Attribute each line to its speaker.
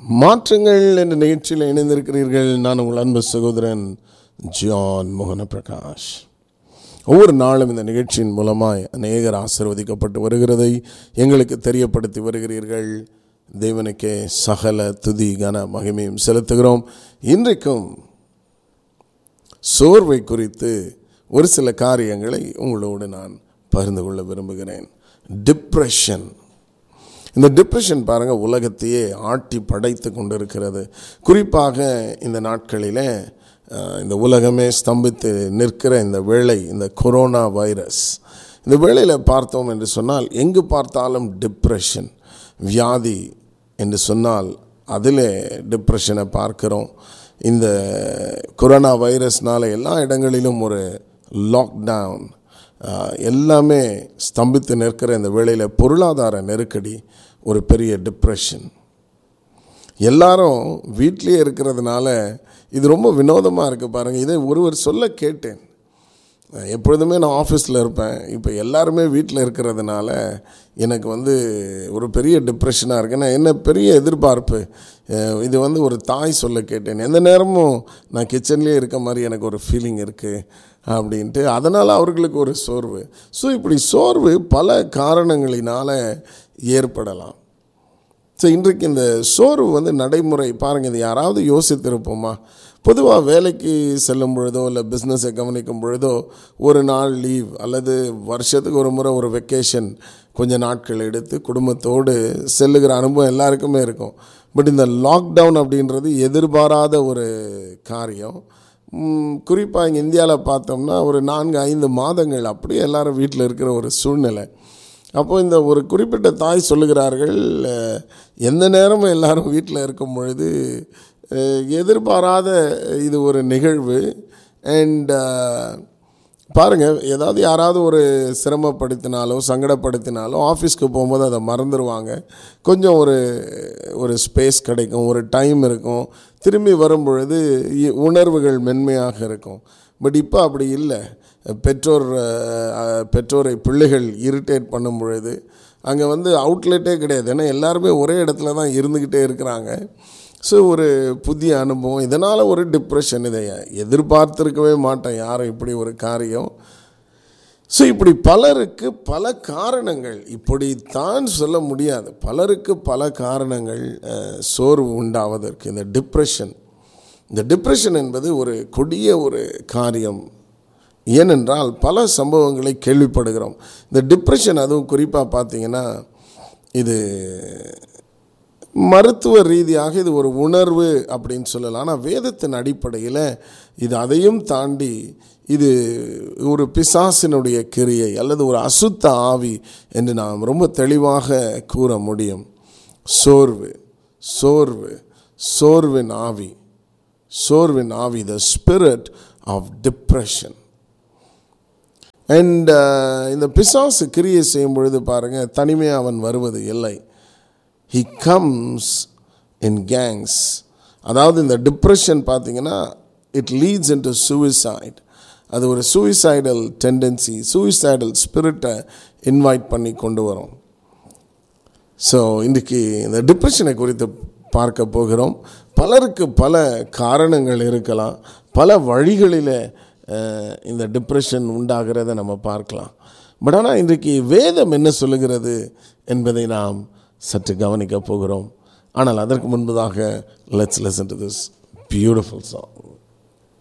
Speaker 1: மாற்றங்கள் என்ற நிகழ்ச்சியில் இணைந்திருக்கிறீர்கள் நான் உங்கள் அன்பு சகோதரன் ஜான் மோகன பிரகாஷ் ஒவ்வொரு நாளும் இந்த நிகழ்ச்சியின் மூலமாய் அநேகர் ஆசிர்வதிக்கப்பட்டு வருகிறதை எங்களுக்கு தெரியப்படுத்தி வருகிறீர்கள் தேவனுக்கே சகல துதி கன மகிமையும் செலுத்துகிறோம் இன்றைக்கும் சோர்வை குறித்து ஒரு சில காரியங்களை உங்களோடு நான் பகிர்ந்து கொள்ள விரும்புகிறேன் டிப்ரெஷன் இந்த டிப்ரெஷன் பாருங்கள் உலகத்தையே ஆட்டி படைத்து கொண்டிருக்கிறது குறிப்பாக இந்த நாட்களிலே அஹ், இந்த உலகமே ஸ்தம்பித்து நிற்கிற இந்த வேளை இந்த கொரோனா வைரஸ் இந்த வேளையில் பார்த்தோம் என்று சொன்னால் எங்கு பார்த்தாலும் டிப்ரெஷன் வியாதி என்று சொன்னால் அதிலே டிப்ரெஷனை பார்க்கிறோம் இந்த கொரோனா வைரஸ்னால எல்லா இடங்களிலும் ஒரு லாக்டவுன் ஆஹ், எல்லாமே ஸ்தம்பித்து நிற்கிற இந்த வேளையில் பொருளாதார நெருக்கடி ஒரு பெரிய டிப்ரெஷன் எல்லாரும் வீட்லேயே இருக்கிறதுனால இது ரொம்ப வினோதமாக இருக்குது பாருங்கள் இதை ஒருவர் சொல்ல கேட்டேன் எப்பொழுதுமே நான் ஆஃபீஸில் இருப்பேன் இப்போ எல்லாருமே வீட்டில் இருக்கிறதுனால எனக்கு வந்து ஒரு பெரிய டிப்ரெஷனாக இருக்கு நான் என்ன பெரிய எதிர்பார்ப்பு அஹ் இது வந்து ஒரு தாய் சொல்ல கேட்டேன் எந்த நேரமும் நான் கிச்சன்லேயே இருக்க மாதிரி எனக்கு ஒரு ஃபீலிங் இருக்குது அப்படின்ட்டு அதனால் அவர்களுக்கு ஒரு சோர்வு ஸோ இப்படி சோர்வு பல காரணங்களினால் ஏற்படலாம் ஸோ இன்றைக்கு இந்த சோர்வு வந்து நடைமுறை பாருங்கள் இது யாராவது யோசித்திருப்போமா பொதுவாக வேலைக்கு செல்லும் பொழுதோ இல்லை பிஸ்னஸை கவனிக்கும் பொழுதோ ஒரு நாள் லீவ் அல்லது வருஷத்துக்கு ஒரு முறை ஒரு வெக்கேஷன் கொஞ்ச நாட்கள் எடுத்து குடும்பத்தோடு செல்லுகிற அனுபவம் எல்லாருக்குமே இருக்கும் பட் இந்த லாக்டவுன் அப்படின்றது எதிர்பாராத ஒரு காரியம் குறிப்பாக இங்கே இந்தியாவில் பார்த்தோம்னா ஒரு நான்கு ஐந்து மாதங்கள் அப்படியே எல்லாரும் வீட்டில் இருக்கிற ஒரு சூழ்நிலை அப்போது இந்த ஒரு குறிப்பிட்ட தாய் சொல்லுகிறார்கள் அஹ், எந்த நேரமும் எல்லாரும் வீட்டில் இருக்கும் பொழுது அஹ், எதிர்பாராத இது ஒரு நிகழ்வு அண்ட் பாருங்கள் ஏதாவது யாராவது ஒரு சிரமப்படுத்தினாலோ சங்கடப்படுத்தினாலோ ஆஃபீஸ்க்கு போகும்போது அதை மறந்துடுவாங்க கொஞ்சம் ஒரு ஒரு ஸ்பேஸ் கிடைக்கும் ஒரு டைம் இருக்கும் திரும்பி வரும் பொழுது இ- உணர்வுகள் மென்மையாக இருக்கும் பட் இப்போ அப்படி இல்லை பெற்றோர் அஹ், பெற்றோரை பிள்ளைகள் இரிட்டேட் பண்ணும் பொழுது அங்கே வந்து அவுட்லெட்டே கிடையாது ஏன்னா எல்லாருமே ஒரே இடத்துல தான் இருந்துக்கிட்டே இருக்கிறாங்க ஸோ ஒரு புதிய அனுபவம் இதனால் ஒரு டிப்ரெஷன் இதை எதிர்பார்த்துருக்கவே மாட்டேன் யாரும் இப்படி ஒரு காரியம் ஸோ இப்படி பலருக்கு பல காரணங்கள் இப்படித்தான் சொல்ல முடியாது பலருக்கு பல காரணங்கள் அஹ், சோர்வு உண்டாவதற்கு இந்த டிப்ரெஷன் இந்த டிப்ரெஷன் என்பது ஒரு கொடிய ஒரு காரியம் ஏனென்றால் பல சம்பவங்களை கேள்விப்படுகிறோம் இந்த டிப்ரெஷன் அதுவும் குறிப்பாக பார்த்தீங்கன்னா இது மருத்துவ ரீதியாக இது ஒரு உணர்வு அப்படின்னு சொல்லலாம் ஆனால் வேதத்தின் அடிப்படையில் இது அதையும் தாண்டி இது ஒரு பிசாசினுடைய கிரியை அல்லது ஒரு அசுத்த ஆவி என்று நாம் ரொம்ப தெளிவாக கூற முடியும் சோர்வு சோர்வு சோர்வின் ஆவி சோர்வின் ஆவி the spirit of depression and இந்த பிசாசு கிரியை செய்யும் பொழுது பாருங்கள் தனிமையாக அவன் வருவது இல்லை ஹி கம்ஸ் இன் கேங்ஸ் அதாவது இந்த டிப்ரெஷன் பார்த்தீங்கன்னா it leads in to suicide அது ஒரு சூசைடல் டெண்டன்சி சூசைடல் ஸ்பிரிட்டை இன்வைட் பண்ணி கொண்டு வரும் ஸோ இன்றைக்கி இந்த டிப்ரெஷனை குறித்து பார்க்க போகிறோம் பலருக்கு பல காரணங்கள் இருக்கலாம் பல வழிகளில் அஹ், இந்த டிப்ரெஷன் உண்டாகிறத நம்ம பார்க்கலாம் பட் ஆனால் இன்றைக்கு வேதம் என்ன சொல்லுகிறது என்பதை நாம் சற்று கவனிக்க போகிறோம் ஆனால் அதற்கு முன்பதாக let's listen to this beautiful song